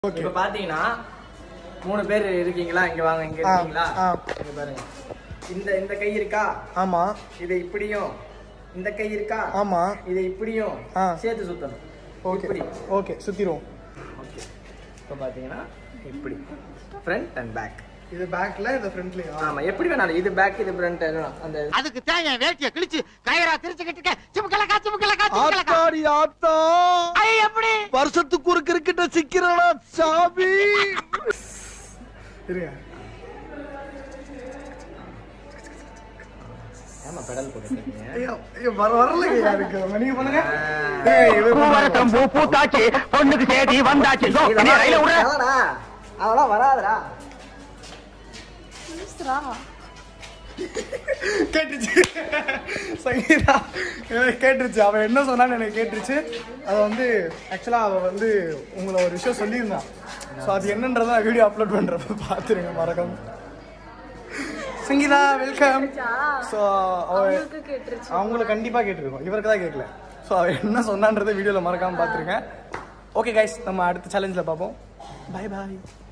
Okay இப்ப பாத்தீங்கன்னா மூணு பேர் இருக்கீங்களா இங்க வாங்க இங்க ஆ, இருக்கீங்களா ஆ. இங்க பாருங்க இந்த இந்த கை இருக்கா ஆமா இதை இப்படியும் இந்த கை இருக்கா ஆமா இதை இப்படியும் ஆ. சேர்த்து சுத்தணும் ஓகே இப்படி ஓகே சுத்திருவோம் ஓகே இப்போ பாத்தீங்கன்னா இப்படி ஃப்ரண்ட் அண்ட் பேக் இது பேக்ல இது ஃப்ரண்ட்லயா ஆமா எப்படி வேணாலும் இது பேக் இது ஃப்ரண்ட் அந்த அதுக்கு தான் என் வேட்டிய கிழிச்சு கயிறா திரிச்சுக்கிட்டு சிமுக்கலக்கா சிமுக்கலக்கா சிமுக்கலக்கா ஆத்தாடி ஆத்தா ஐ எப்படி வருஷத்துக்கு ஒரு கிரிக்கெட்ட சிக்கிறனா சாமி இருங்க ஏமா பெடல் போட்டுருக்கீங்க ஐயோ ஐயோ வர வரலைங்க எனக்கு நீங்க பண்ணுங்க ஏய், இவன் பண்ணுங்க. பூவரசம் பூ பூத்தாச்சு பொண்ணுக்கு சேதி வந்தாச்சு சோ, இனி ரயில விட அதெல்லாம் வராதுடா கேட்டுச்சு சங்கீதா எனக்கு கேட்டுருச்சு அவன் என்ன சொன்னான்னு எனக்கு கேட்டுருச்சு அதை வந்து ஆக்சுவலாக அவள் வந்து உங்களை ஒரு விஷயம் சொல்லியிருந்தான் ஸோ அது என்னன்றதை நான் வீடியோ அப்லோட் பண்ணுறப்ப பார்த்துருங்க மறக்காம சங்கீதா வெல்கம் ஸோ அவ அவங்களுக்கு கண்டிப்பாக கேட்டிருக்கோம் இவருக்கு தான் கேட்கல ஸோ அவள் என்ன சொன்னான்றதை வீடியோவில் மறக்காமல் பார்த்துருங்க ஓகே கைஸ் நம்ம அடுத்த சேலஞ்சில் பார்ப்போம் பை பாய்